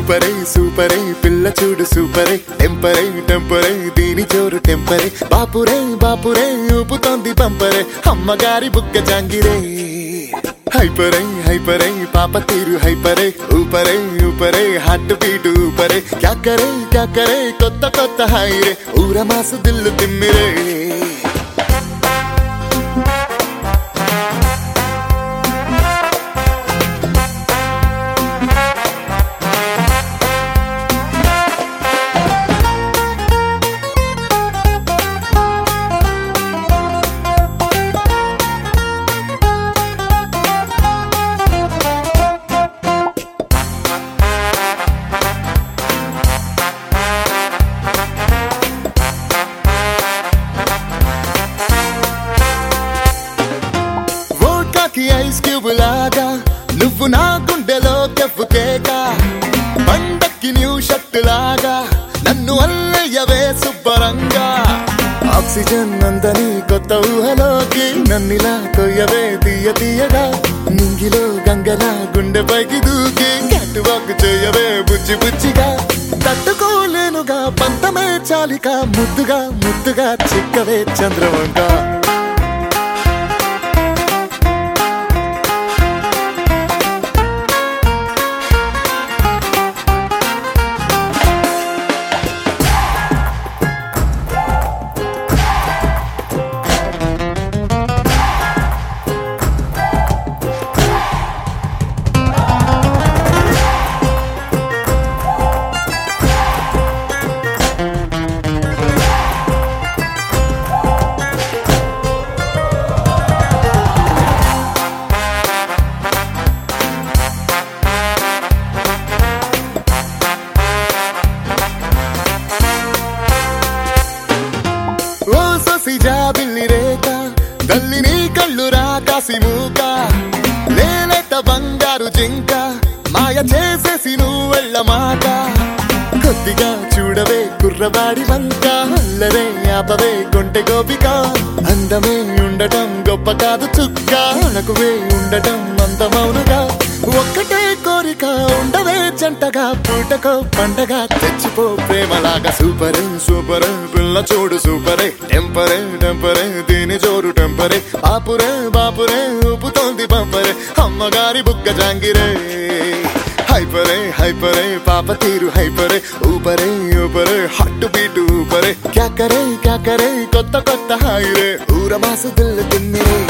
సూపరే సూపరే పిల్ల చూడు సూపరే టెంపరే టెంపరే దీని జోరు టెంపరే బాపురే బాపురే ఊపుతోంది పంపరే అమ్మగారి బుక్క జాంగిరే హైపరై హైపరై పాప తీరు హైపరే ఊపరే ఊపరే హార్ట్ బీట్ ఊపరే క్యా కరే క్యా కరే కొత్త కొత్త హైరే ఊర మాసు దిల్లు తిమ్మిరే వోడ్కాకి ఐస్ క్యూబ్ లాగా నువ్వు నా గుండెలో కెవ్వు కేక పండక్కి న్యూ షర్ట్ లాగా నన్ను అల్లయ్యవే శుభ్రంగా ఆక్సిజన్ అందని కొత్త ఊహలోకి నన్నిలా కొయ్యవే తీయ తీయగా నింగిలో గంగలా గుండె పైకి దూకి క్యాట్ వాక్ చేయవే బుజ్జి బుజ్జిగా తట్టుకోలేనుగా పంతమే చాలిక ముద్దుగా ముద్దుగా చిక్కవే చంద్రవంగా ఓ ససి జాబిల్లి రేఖ తల్లి నీ కళ్ళు రాకాసి మూక లేలేత బంగారు జింక మాయ చేసేసి నువ్వు వెళ్ళ మాట కొద్దిగా చూడవే కుర్రవాడి వంక అల్లరే ఆపవే కొంటె గోపిక అందమే ఉండటం గొప్ప కాదు చుక్క అణకువే ఉండటం అందమౌనుగా ఒక్కటే కోరిక ఉండవే జంటగా పూటకో పండగ తెచ్చిపో ప్రేమలాగా సూపరే సూపరే పిల్ల చూడు సూపరే టెంపరే టెంపరే దీని జోరు టెంపరే బాపురే బాపురే ఊపుతోంది పంపరే అమ్మగారి బుక్క జాంగిరే హైపరే హైపరే పాప తీరు హైపరే ఊపరే ఊపరే హట్టు బీటు ఊపరే క్యా కరే క్యా కరే కొత్త కొత్త హాయిరే ఊర మాసు దిల్లు తిన్నిరే